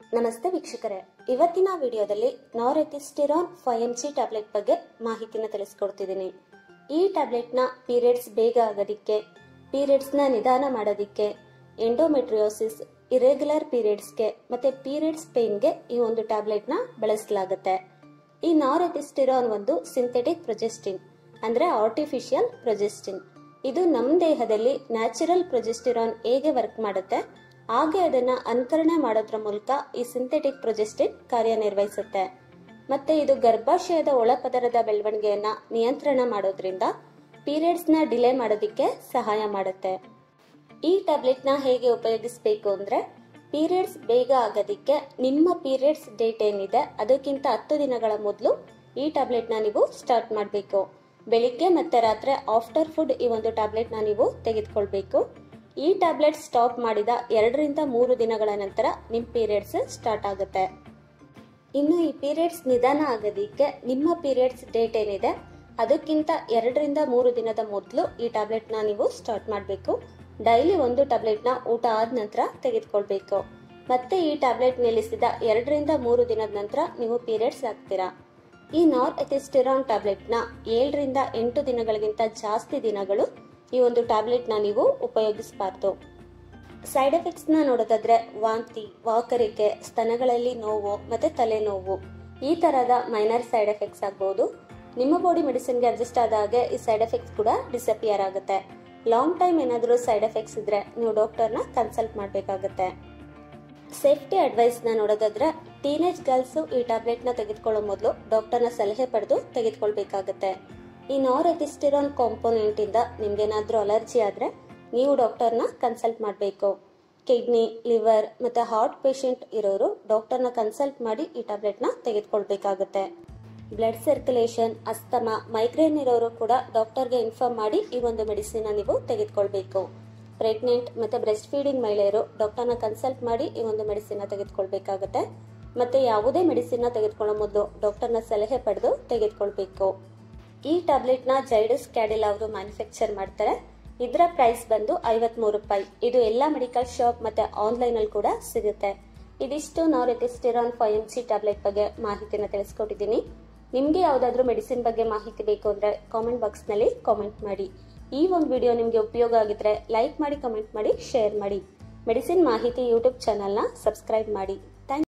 ನಮಸ್ತೆ ವೀಕ್ಷಕರೇ ಇವತ್ತಿನ ವಿಡಿಯೋದಲ್ಲಿ norethisterone five M G tablet ಬಗ್ಗೆ ಮಾಹಿತಿನ ತಿಳಿಸ್ಕೊಡ್ತಿದ್ದೀನಿ ಈ ಟ್ಯಾಬ್ಲೆಟ್ನ ಪೀರಿಯಡ್ಸ್ ಬೇಗ ಆಗೋದಿಕ್ಕೆ ಪೀರಿಯಡ್ಸ್ನ ನಿಧಾನ ಮಾಡೋದಿಕ್ಕೆ ಎಂಡೋಮೆಟ್ರಿಯೋಸಿಸ್ ಇರೆಗ್ಯುಲರ್ ಪೀರಿಯಡ್ಸ್ಗೆ ಮತ್ತೆ ಪೀರಿಯಡ್ಸ್ ಪೇನ್ಗೆ ಈ ಒಂದು ಟ್ಯಾಬ್ಲೆಟ್ನ ಬಳಸಲಾಗುತ್ತೆ ಈ ನಾರೆಥಿಸ್ಟಿರಾನ್ ಒಂದು ಸಿಂಥೆಟಿಕ್ ಪ್ರೊಜೆಸ್ಟಿನ್ ಅಂದ್ರೆ ಆರ್ಟಿಫಿಷಿಯಲ್ ಪ್ರೊಜೆಸ್ಟಿನ್ ಇದು ನಮ್ಮ ದೇಹದಲ್ಲಿ ನ್ಯಾಚುರಲ್ ಪ್ರೊಜೆಸ್ಟಿರಾನ್ ಹೇಗೆ ವರ್ಕ್ ಮಾಡುತ್ತೆ ಹಾಗೆ ಅದನ್ನ ಅನುಕರಣೆ ಮಾಡೋದ್ರ ಮೂಲಕ ಈ ಸಿಂಥೆಟಿಕ್ ಪ್ರೊಜೆಸ್ಟಿನ್ ಕಾರ್ಯನಿರ್ವಹಿಸುತ್ತೆ ಮತ್ತೆ ಇದು ಗರ್ಭಾಶಯದ ಒಳಪದರದ ಬೆಳವಣಿಗೆಯನ್ನ ನಿಯಂತ್ರಣ ಮಾಡೋದ್ರಿಂದ ಪೀರಿಯಡ್ಸ್ ನ ಡಿಲೇ ಮಾಡೋದಿಕ್ಕೆ ಸಹಾಯ ಮಾಡುತ್ತೆ ಈ ಟ್ಯಾಬ್ಲೆಟ್ ನ ಹೇಗೆ ಉಪಯೋಗಿಸಬೇಕು ಅಂದ್ರೆ ಪೀರಿಯಡ್ಸ್ ಬೇಗ ಆಗೋದಿಕ್ಕೆ ನಿಮ್ಮ ಪೀರಿಯಡ್ಸ್ ಡೇಟ್ ಏನಿದೆ ಅದಕ್ಕಿಂತ ಹತ್ತು ದಿನಗಳ ಮೊದಲು ಈ ಟ್ಯಾಬ್ಲೆಟ್ ನ ನೀವು ಸ್ಟಾರ್ಟ್ ಮಾಡಬೇಕು ಬೆಳಿಗ್ಗೆ ಮತ್ತೆ ರಾತ್ರಿ ಆಫ್ಟರ್ ಫುಡ್ ಈ ಒಂದು ಟ್ಯಾಬ್ಲೆಟ್ ನ ನೀವು ತೆಗೆದುಕೊಳ್ಬೇಕು ಈ ಟ್ಯಾಬ್ಲೆಟ್ ಸ್ಟಾಪ್ ಮಾಡಿದ ಎರಡರಿಂದ ಮೂರು ದಿನಗಳ ನಂತರ ನಿಮ್ಮ ಪೀರಿಯಡ್ಸ್ ಸ್ಟಾರ್ಟ್ ಆಗುತ್ತೆ ಇನ್ನು ಈ ಪೀರಿಯಡ್ಸ್ ನಿಧಾನ ಆಗೋದಿಕ್ಕೆ ನಿಮ್ಮ ಪೀರಿಯಡ್ಸ್ ಡೇಟ್ ಏನಿದೆ ಅದಕ್ಕಿಂತ ಎರಡರಿಂದ ಮೂರು ದಿನದ ಮೊದಲು ಈ ಟ್ಯಾಬ್ಲೆಟ್ನ ನೀವು ಸ್ಟಾರ್ಟ್ ಮಾಡಬೇಕು ಡೈಲಿ ಒಂದು ಟ್ಯಾಬ್ಲೆಟ್ನ ಊಟ ಆದ ನಂತರ ತೆಗೆದುಕೊಳ್ಬೇಕು ಮತ್ತೆ ಈ ಟ್ಯಾಬ್ಲೆಟ್ ನಿಲ್ಲಿಸಿದ ಎರಡರಿಂದ ಮೂರು ದಿನದ ನಂತರ ನೀವು ಪೀರಿಯಡ್ಸ್ ಆಗ್ತೀರಾ ಈ ನಾರ್ ಎಥಿಸ್ಟಿರಾನ್ ಟ್ಯಾಬ್ಲೆಟ್ನ ಏಳರಿಂದ ಎಂಟು ದಿನಗಳಿಗಿಂತ ಜಾಸ್ತಿ ದಿನಗಳು ಈ ಒಂದು ಟ್ಯಾಬ್ಲೆಟ್ನ ನೀವು ಉಪಯೋಗಿಸಬಾರ್ದು ಸೈಡ್ ಎಫೆಕ್ಟ್ಸ್ನ ನೋಡೋದಾದ್ರೆ ವಾಂತಿ ವಾಕರಿಕೆ ಸ್ತನಗಳಲ್ಲಿ ನೋವು ಮತ್ತೆ ತಲೆನೋವು ಈ ತರಹದ ಮೈನರ್ ಸೈಡ್ ಎಫೆಕ್ಟ್ಸ್ ಆಗ್ಬಹುದು ನಿಮ್ಮ ಬಾಡಿ ಮೆಡಿಸಿನ್ಗೆ ಅಡ್ಜಸ್ಟ್ ಆದ ಹಾಗೆ ಈ ಸೈಡ್ ಎಫೆಕ್ಟ್ಸ್ ಕೂಡ ಡಿಸಪಿಯರ್ ಆಗುತ್ತೆ ಲಾಂಗ್ ಟೈಮ್ ಏನಾದರೂ ಸೈಡ್ ಎಫೆಕ್ಟ್ಸ್ ಇದ್ರೆ ನೀವು ಡಾಕ್ಟರ್ನ ಕನ್ಸಲ್ಟ್ ಮಾಡಬೇಕಾಗುತ್ತೆ ಸೇಫ್ಟಿ ಅಡ್ವೈಸ್ನ ನೋಡೋದಾದ್ರೆ ಟೀನೇಜ್ ಗರ್ಲ್ಸು ಈ ಟ್ಯಾಬ್ಲೆಟ್ನ ತೆಗೆದುಕೊಳ್ಳೋ ಮೊದಲು ಡಾಕ್ಟರ್ನ ಸಲಹೆ ಪಡೆದು ತೆಗೆದುಕೊಳ್ಬೇಕಾಗುತ್ತೆ ಈ ನಾರ್ ಎಥಿಸ್ಟಿರಾನ್ ಕಾಂಪೋನೆಂಟ್ ಇಂದ ನಿಮ್ಗೇನಾದ್ರೂ ಅಲರ್ಜಿ ಆದ್ರೆ ನೀವು ಡಾಕ್ಟರ್ನ ಕನ್ಸಲ್ಟ್ ಮಾಡಬೇಕು ಕಿಡ್ನಿ ಲಿವರ್ ಮತ್ತೆ ಹಾರ್ಟ್ ಪೇಷಂಟ್ ಇರೋರು ಡಾಕ್ಟರ್ನ ಕನ್ಸಲ್ಟ್ ಮಾಡಿ ಈ ಟ್ಯಾಬ್ಲೆಟ್ನ ತೆಗೆದುಕೊಳ್ಬೇಕಾಗುತ್ತೆ ಬ್ಲಡ್ ಸರ್ಕ್ಯುಲೇಷನ್ ಅಸ್ತಮ ಮೈಗ್ರೇನ್ ಇರೋರು ಕೂಡ ಡಾಕ್ಟರ್ಗೆ ಇನ್ಫಾರ್ಮ್ ಮಾಡಿ ಈ ಒಂದು ಮೆಡಿಸಿನ್ ನೀವು ತೆಗೆದುಕೊಳ್ಬೇಕು ಪ್ರೆಗ್ನೆಂಟ್ ಮತ್ತೆ ಬ್ರೆಸ್ಟ್ ಫೀಡಿಂಗ್ ಮಹಿಳೆಯರು ಡಾಕ್ಟರ್ನ ಕನ್ಸಲ್ಟ್ ಮಾಡಿ ಈ ಒಂದು ಮೆಡಿಸಿನ್ ತೆಗೆದುಕೊಳ್ಬೇಕಾಗುತ್ತೆ ಮತ್ತೆ ಯಾವುದೇ ಮೆಡಿಸಿನ್ ತೆಗೆದುಕೊಳ್ಳೋ ಮೊದಲು ಡಾಕ್ಟರ್ನ ಸಲಹೆ ಪಡೆದು ತೆಗೆದುಕೊಳ್ಬೇಕು ಈ ಟ್ಯಾಬ್ಲೆಟ್ನ ಜೈಡಸ್ ಕ್ಯಾಡಿಲ್ ಅವರು ಮ್ಯಾನುಫ್ಯಾಕ್ಚರ್ ಮಾಡ್ತಾರೆ ಇದರ ಪ್ರೈಸ್ ಬಂದು ಐವತ್ಮೂರು ರೂಪಾಯಿ ಇದು ಎಲ್ಲ ಮೆಡಿಕಲ್ ಶಾಪ್ ಮತ್ತೆ ಆನ್ಲೈನ್ ಅಲ್ಲಿ ಕೂಡ ಸಿಗುತ್ತೆ ಇದಿಷ್ಟು ನಾವು ರೆಟಿಸ್ಟಿರಾನ್ ಫೈವ್ ಎಂ ಸಿ ಟ್ಯಾಬ್ಲೆಟ್ ಬಗ್ಗೆ ಮಾಹಿತಿನ ತಿಳಿಸ್ಕೊಟ್ಟಿದ್ದೀನಿ ನಿಮಗೆ ಯಾವುದಾದ್ರೂ ಮೆಡಿಸಿನ್ ಬಗ್ಗೆ ಮಾಹಿತಿ ಬೇಕು ಅಂದ್ರೆ ಕಾಮೆಂಟ್ ಬಾಕ್ಸ್ ನಲ್ಲಿ ಕಾಮೆಂಟ್ ಮಾಡಿ ಈ ಒಂದು ವಿಡಿಯೋ ನಿಮಗೆ ಉಪಯೋಗ ಆಗಿದ್ರೆ ಲೈಕ್ ಮಾಡಿ ಕಮೆಂಟ್ ಮಾಡಿ ಶೇರ್ ಮಾಡಿ ಮೆಡಿಸಿನ್ ಮಾಹಿತಿ ಯೂಟ್ಯೂಬ್ ಚಾನಲ್ನ ಸಬ್ಸ್ಕ್ರೈಬ್ ಮಾಡಿ